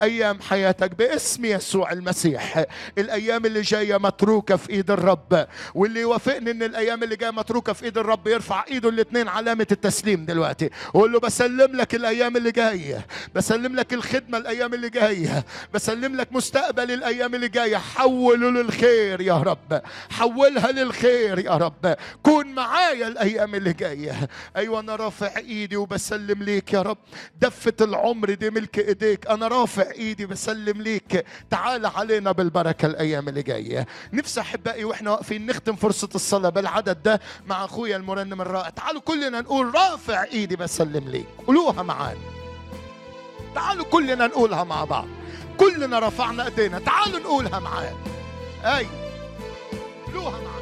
ايام حياتك باسم يسوع المسيح الايام اللي جايه متروكه في ايد الرب واللي يوافقني ان الايام اللي جايه متروكه في ايد الرب يرفع ايده الاثنين علامه التسليم دلوقتي وقول له بسلم لك الايام اللي جايه بسلم لك الخدمه الايام اللي جايه بسلم لك مستقبل الايام اللي جايه حوله للخير يا رب حولها للخير يا رب كون معايا الايام اللي جايه ايوه انا رافع ايدي وبسلم ليك يا رب دفه العمر دي ملك ايديك انا رافع ايدي بسلم ليك تعال علينا بالبركه الايام اللي جايه نفسي احبائي واحنا واقفين نختم فرصه الصلاه بالعدد ده مع اخويا المرنم الرائع تعالوا كلنا نقول رافع ايدي بسلم ليك قولوها معانا تعالوا كلنا نقولها مع بعض كلنا رفعنا ايدينا تعالوا نقولها معانا اي قولوها معانا